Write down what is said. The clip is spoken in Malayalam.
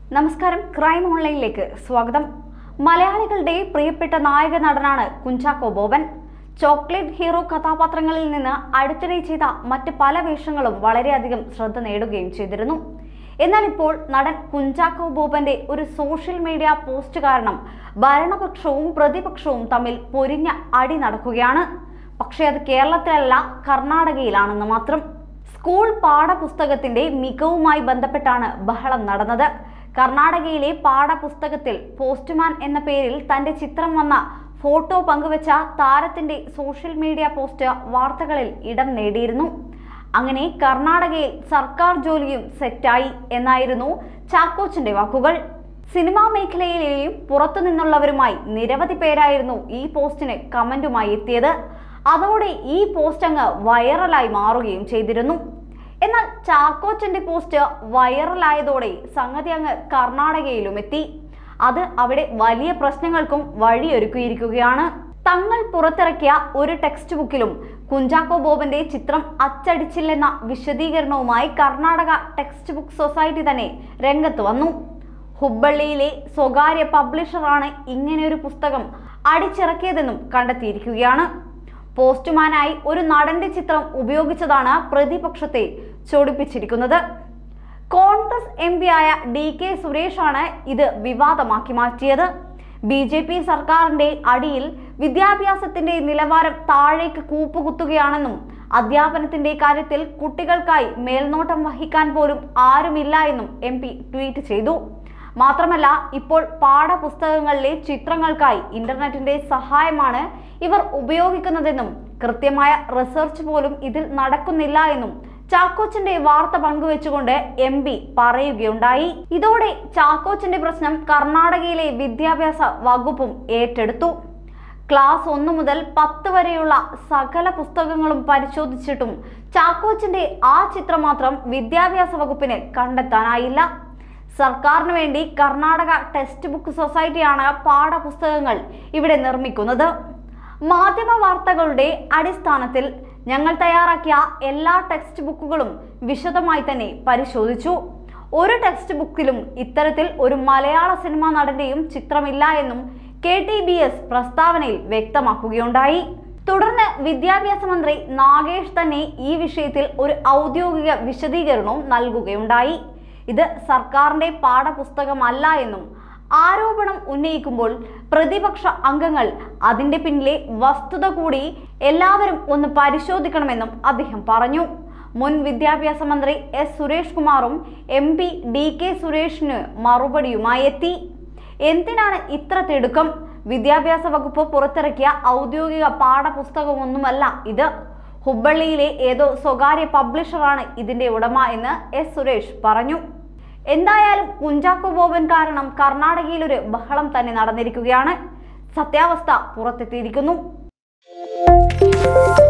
നമസ്കാരം ക്രൈം ഓൺലൈനിലേക്ക് സ്വാഗതം മലയാളികളുടെ പ്രിയപ്പെട്ട നായക നടനാണ് കുഞ്ചാക്കോ ബോബൻ ചോക്ലേറ്റ് ഹീറോ കഥാപാത്രങ്ങളിൽ നിന്ന് അടുത്തിടെ ചെയ്ത മറ്റ് പല വേഷങ്ങളും വളരെയധികം ശ്രദ്ധ നേടുകയും ചെയ്തിരുന്നു എന്നാൽ ഇപ്പോൾ നടൻ കുഞ്ചാക്കോ ബോബന്റെ ഒരു സോഷ്യൽ മീഡിയ പോസ്റ്റ് കാരണം ഭരണപക്ഷവും പ്രതിപക്ഷവും തമ്മിൽ പൊരിഞ്ഞ അടി നടക്കുകയാണ് പക്ഷേ അത് കേരളത്തിലല്ല കർണാടകയിലാണെന്ന് മാത്രം സ്കൂൾ പാഠപുസ്തകത്തിന്റെ മികവുമായി ബന്ധപ്പെട്ടാണ് ബഹളം നടന്നത് കർണാടകയിലെ പാഠപുസ്തകത്തിൽ പോസ്റ്റ്മാൻ എന്ന പേരിൽ തന്റെ ചിത്രം വന്ന ഫോട്ടോ പങ്കുവച്ച താരത്തിന്റെ സോഷ്യൽ മീഡിയ പോസ്റ്റ് വാർത്തകളിൽ ഇടം നേടിയിരുന്നു അങ്ങനെ കർണാടകയിൽ സർക്കാർ ജോലിയും സെറ്റായി എന്നായിരുന്നു ചാക്കോച്ചിന്റെ വാക്കുകൾ സിനിമാ മേഖലയിലെയും പുറത്തു നിന്നുള്ളവരുമായി നിരവധി പേരായിരുന്നു ഈ പോസ്റ്റിന് കമന്റുമായി എത്തിയത് അതോടെ ഈ പോസ്റ്റ് അങ്ങ് വൈറലായി മാറുകയും ചെയ്തിരുന്നു എന്നാൽ ചാക്കോച്ചന്റെ പോസ്റ്റ് വൈറലായതോടെ സംഗതി അങ്ങ് കർണാടകയിലും എത്തി അത് അവിടെ വലിയ പ്രശ്നങ്ങൾക്കും വഴിയൊരുക്കിയിരിക്കുകയാണ് തങ്ങൾ പുറത്തിറക്കിയ ഒരു ടെക്സ്റ്റ് ബുക്കിലും കുഞ്ചാക്കോ ബോബന്റെ ചിത്രം അച്ചടിച്ചില്ലെന്ന വിശദീകരണവുമായി കർണാടക ടെക്സ്റ്റ് ബുക്ക് സൊസൈറ്റി തന്നെ രംഗത്ത് വന്നു ഹുബ്ബള്ളിയിലെ സ്വകാര്യ പബ്ലിഷറാണ് ഇങ്ങനെയൊരു പുസ്തകം അടിച്ചിറക്കിയതെന്നും കണ്ടെത്തിയിരിക്കുകയാണ് പോസ്റ്റുമാനായി ഒരു നടന്റെ ചിത്രം ഉപയോഗിച്ചതാണ് പ്രതിപക്ഷത്തെ ചൊടിപ്പിച്ചിരിക്കുന്നത് കോൺഗ്രസ് എം ആയ ഡി കെ സുരേഷാണ് ഇത് വിവാദമാക്കി മാറ്റിയത് ബി ജെ പി സർക്കാരിന്റെ അടിയിൽ വിദ്യാഭ്യാസത്തിന്റെ നിലവാരം താഴേക്ക് കൂപ്പുകുത്തുകയാണെന്നും അധ്യാപനത്തിന്റെ കാര്യത്തിൽ കുട്ടികൾക്കായി മേൽനോട്ടം വഹിക്കാൻ പോലും ആരുമില്ല എന്നും എം പി ട്വീറ്റ് ചെയ്തു മാത്രമല്ല ഇപ്പോൾ പാഠപുസ്തകങ്ങളിലെ ചിത്രങ്ങൾക്കായി ഇന്റർനെറ്റിന്റെ സഹായമാണ് ഇവർ ഉപയോഗിക്കുന്നതെന്നും കൃത്യമായ റിസർച്ച് പോലും ഇതിൽ നടക്കുന്നില്ല എന്നും ചാക്കോച്ചന്റെ വാർത്ത പങ്കുവെച്ചുകൊണ്ട് എം പി പറയുകയുണ്ടായി ഇതോടെ ചാക്കോച്ചന്റെ പ്രശ്നം കർണാടകയിലെ വിദ്യാഭ്യാസ വകുപ്പും ഏറ്റെടുത്തു ക്ലാസ് ഒന്ന് മുതൽ പത്ത് വരെയുള്ള സകല പുസ്തകങ്ങളും പരിശോധിച്ചിട്ടും ചാക്കോച്ചിന്റെ ആ ചിത്രം മാത്രം വിദ്യാഭ്യാസ വകുപ്പിന് കണ്ടെത്താനായില്ല സർക്കാരിന് വേണ്ടി കർണാടക ടെക്സ്റ്റ് ബുക്ക് സൊസൈറ്റിയാണ് പാഠപുസ്തകങ്ങൾ ഇവിടെ നിർമ്മിക്കുന്നത് മാധ്യമ വാർത്തകളുടെ അടിസ്ഥാനത്തിൽ ഞങ്ങൾ തയ്യാറാക്കിയ എല്ലാ ടെക്സ്റ്റ് ബുക്കുകളും വിശദമായി തന്നെ പരിശോധിച്ചു ഒരു ടെക്സ്റ്റ് ബുക്കിലും ഇത്തരത്തിൽ ഒരു മലയാള സിനിമാ നടന്റെയും ചിത്രമില്ല എന്നും കെ ടി ബി എസ് പ്രസ്താവനയിൽ വ്യക്തമാക്കുകയുണ്ടായി തുടർന്ന് വിദ്യാഭ്യാസ മന്ത്രി നാഗേഷ് തന്നെ ഈ വിഷയത്തിൽ ഒരു ഔദ്യോഗിക വിശദീകരണവും നൽകുകയുണ്ടായി ഇത് സർക്കാരിന്റെ പാഠപുസ്തകമല്ല എന്നും ആരോപണം ഉന്നയിക്കുമ്പോൾ പ്രതിപക്ഷ അംഗങ്ങൾ അതിന്റെ പിന്നിലെ വസ്തുത കൂടി എല്ലാവരും ഒന്ന് പരിശോധിക്കണമെന്നും അദ്ദേഹം പറഞ്ഞു മുൻ വിദ്യാഭ്യാസ മന്ത്രി എസ് സുരേഷ് കുമാറും എം പി ഡി കെ സുരേഷിന് മറുപടിയുമായി എത്തി എന്തിനാണ് ഇത്ര തിടുക്കം വിദ്യാഭ്യാസ വകുപ്പ് പുറത്തിറക്കിയ ഔദ്യോഗിക പാഠപുസ്തകമൊന്നുമല്ല ഇത് ഹുബ്ബള്ളിയിലെ ഏതോ സ്വകാര്യ പബ്ലിഷറാണ് ഇതിന്റെ ഉടമ എന്ന് എസ് സുരേഷ് പറഞ്ഞു എന്തായാലും കുഞ്ചാക്കോ ബോബൻ കാരണം കർണാടകയിൽ ഒരു ബഹളം തന്നെ നടന്നിരിക്കുകയാണ് സത്യാവസ്ഥ പുറത്തെത്തിയിരിക്കുന്നു